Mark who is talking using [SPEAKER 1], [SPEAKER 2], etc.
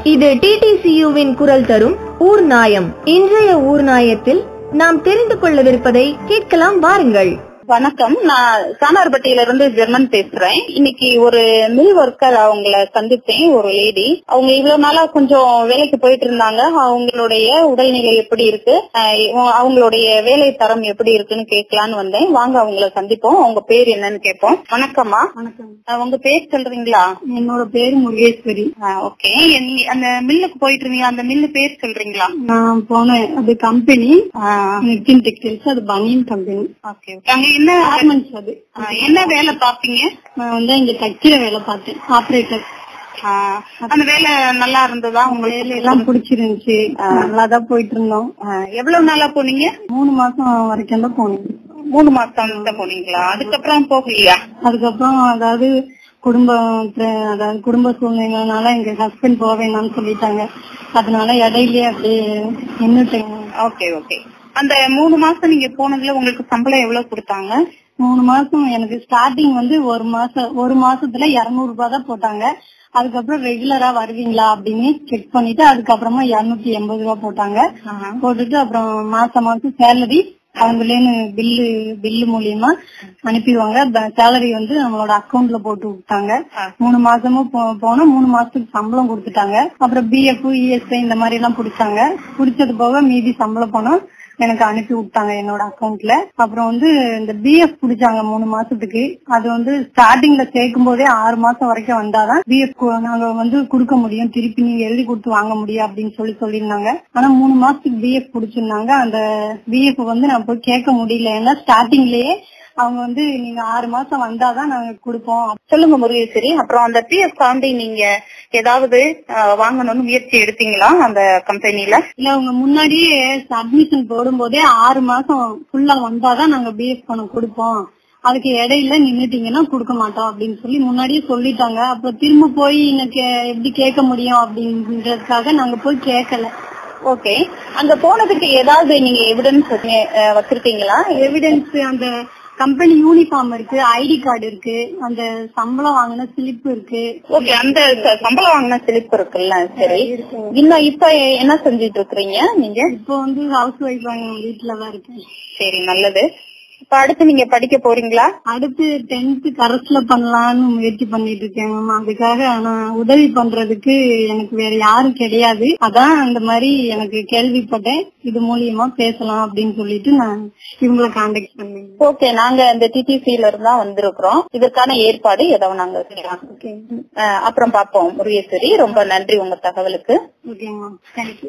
[SPEAKER 1] இது டிடிசியுவின் குரல் தரும் ஊர் நாயம் இன்றைய ஊர் நாயத்தில் நாம் தெரிந்து கொள்ளவிருப்பதை கேட்கலாம் வாருங்கள்
[SPEAKER 2] வணக்கம் நான் சானார்பட்டியில இருந்து ஜெர்மன் பேசுறேன் இன்னைக்கு ஒரு மில் ஒர்க்கர் அவங்கள சந்திச்சேன் ஒரு லேடி அவங்க இவ்வளவு நாளா கொஞ்சம் வேலைக்கு போயிட்டு இருந்தாங்க அவங்களுடைய உடல்நிலை எப்படி இருக்கு அஹ் இவ- அவங்களுடைய வேலை தரம் எப்படி இருக்குன்னு கேட்கலான்னு வந்தேன் வாங்க அவங்கள சந்திப்போம் அவங்க பேர் என்னன்னு கேட்போம் வணக்கம்மா
[SPEAKER 3] வணக்கம்
[SPEAKER 2] அஹ் உங்க பேர் சொல்றீங்களா
[SPEAKER 3] என்னோட பேரு முருகேஸ்வரி
[SPEAKER 2] ஓகே அந்த மில்லுக்கு போயிட்டு இருந்தீங்க அந்த மில்லு பேர் சொல்றீங்களா
[SPEAKER 3] நான் போனேன் அது கம்பெனி நிக்கின் டெக்ஸ்டைல்ஸ் அது பனியன் கம்பெனி
[SPEAKER 2] ஓகே அங்க என்ன
[SPEAKER 3] கார்மெண்ட்ஸ் அது
[SPEAKER 2] அஹ் என்ன வேலை பாப்பீங்க
[SPEAKER 3] நான் வந்து இங்க தைக்கிற வேலை பார்த்தேன் ஆபரேட்டர்
[SPEAKER 2] ஆஹ் அந்த வேலை நல்லா இருந்ததா உங்களுக்கு
[SPEAKER 3] வேலையெல்லாம் பிடிச்சிருந்துச்சு நல்லாதான் போயிட்டு இருந்தோம்
[SPEAKER 2] ஆஹ் எவ்வளவு நாளா போனீங்க
[SPEAKER 3] மூணு மாசம் வரைக்கும் தான் போனேன்
[SPEAKER 2] மூணு மாசம் தான் போனீங்களா அதுக்கப்புறம் போகலையா
[SPEAKER 3] அதுக்கப்புறம் அதாவது குடும்பம் பிர- அதாவது குடும்ப சூழ்நிலைனால எங்க ஹஸ்பண்ட் போக வேணாம்னு சொல்லிட்டாங்க அதனால இடையிலேயே அப்படியே நின்னுட்டேங்க
[SPEAKER 2] ஓகே ஓகே அந்த மூணு மாசம் நீங்க போனதுல உங்களுக்கு சம்பளம் எவ்வளவு கொடுத்தாங்க
[SPEAKER 3] மூணு மாசம் எனக்கு ஸ்டார்டிங் வந்து ஒரு மாசம் ஒரு மாசத்துல இருநூறு ரூபாய் தான் போட்டாங்க அதுக்கப்புறம் ரெகுலரா வருவீங்களா அப்படின்னு செக் பண்ணிட்டு அதுக்கப்புறமா இருநூத்தி எண்பது ரூபாய் போட்டாங்க போட்டுட்டு அப்புறம் மாசம் மாசம் சேலரி அவங்களேன்னு பில்லு பில்லு மூலியமா அனுப்பிடுவாங்க சேலரி வந்து நம்மளோட அக்கவுண்ட்ல போட்டு விட்டாங்க மூணு மாசமும் போ- போனா மூணு மாசத்துக்கு சம்பளம் கொடுத்துட்டாங்க அப்புறம் பிஎஃப் இஎஸ்ஐ இந்த மாதிரி எல்லாம் புடிச்சாங்க புடிச்சது போக மீதி சம்பளம் பணம் எனக்கு அனுப்பி விட்டாங்க என்னோட அக்கவுண்ட்ல அப்புறம் வந்து இந்த பிஎஃப் புடிச்சாங்க மூணு மாசத்துக்கு அது வந்து ஸ்டார்டிங்ல சேர்க்கும் போதே ஆறு மாசம் வரைக்கும் வந்தாதான் பிஎஃப் நாங்க வந்து கொடுக்க முடியும் திருப்பி நீங்க எழுதி கொடுத்து வாங்க முடியும் அப்படின்னு சொல்லி சொல்லியிருந்தாங்க ஆனா மூணு மாசத்துக்கு பிஎஃப் புடிச்சிருந்தாங்க அந்த பிஎஃப் வந்து நான் போய் கேட்க முடியல ஏன்னா ஸ்டார்டிங்லயே அவங்க வந்து நீங்க ஆறு மாசம் வந்தாதான் நாங்க கொடுப்போம்
[SPEAKER 2] சொல்லுங்க முருகேஸ்வரி அப்புறம் அந்த பிஎஃப் தாண்டி நீங்க ஏதாவது ஆஹ் வாங்கணும்னு முயற்சி எடுத்தீங்களா அந்த கம்பெனில
[SPEAKER 3] இல்ல அவங்க முன்னாடியே அட்மிஷன் போடும்போதே ஆறு மாசம் ஃபுல்லா வந்தாதான் நாங்க பிஎஃப் பணம் கொடுப்போம் அதுக்கு இடையில நின்னுட்டீங்கன்னா கொடுக்க மாட்டோம் அப்படின்னு சொல்லி முன்னாடியே சொல்லிட்டாங்க அப்புறம் திரும்ப போய் எனக்கு எப்படி கேட்க முடியும் அப்படின்றதுக்காக நாங்க போய் கேட்கல
[SPEAKER 2] ஓகே அங்க போனதுக்கு ஏதாவது நீங்க எவிடன்ஸ் வச்சிருக்கீங்களா
[SPEAKER 3] எவிடன்ஸ் அந்த கம்பெனி யூனிஃபார்ம் இருக்கு ஐடி கார்டு இருக்கு அந்த சம்பளம் வாங்கின ஸ்லிப் இருக்கு
[SPEAKER 2] ஓகே அந்த ச- சம்பளம் வாங்கின சிலிப் இருக்குல்ல சரி இன்னும் இப்ப என்ன செஞ்சுட்டு இருக்கிறீங்க நீங்க
[SPEAKER 3] இப்போ வந்து ஹவுஸ் ஒய்ஃப் வீட்டுல தான் இருக்கேன்
[SPEAKER 2] சரி நல்லது இப்ப அடுத்து நீங்க படிக்க போறீங்களா
[SPEAKER 3] அடுத்து டென்த் கரஸ்ல பண்ணலாம்னு முயற்சி பண்ணிட்டு இருக்கேன் மேம் அதுக்காக ஆனா உதவி பண்றதுக்கு எனக்கு வேற யாரும் கிடையாது அதான் அந்த மாதிரி எனக்கு கேள்விப்பட்டேன் இது மூலியமா பேசலாம் அப்படின்னு சொல்லிட்டு நான் இவங்கள கான்டாக்ட் பண்ணேன்
[SPEAKER 2] ஓகே நாங்க இந்த டிடிசில இருந்தா வந்திருக்கிறோம் இதற்கான ஏற்பாடு ஏதோ நாங்க செய்யலாம்
[SPEAKER 3] ஓகே
[SPEAKER 2] அஹ் அப்புறம் பாப்போம் முருகேஸ்வரி ரொம்ப நன்றி உங்க தகவலுக்கு
[SPEAKER 3] ஓகே மேம் தேங்க்யூ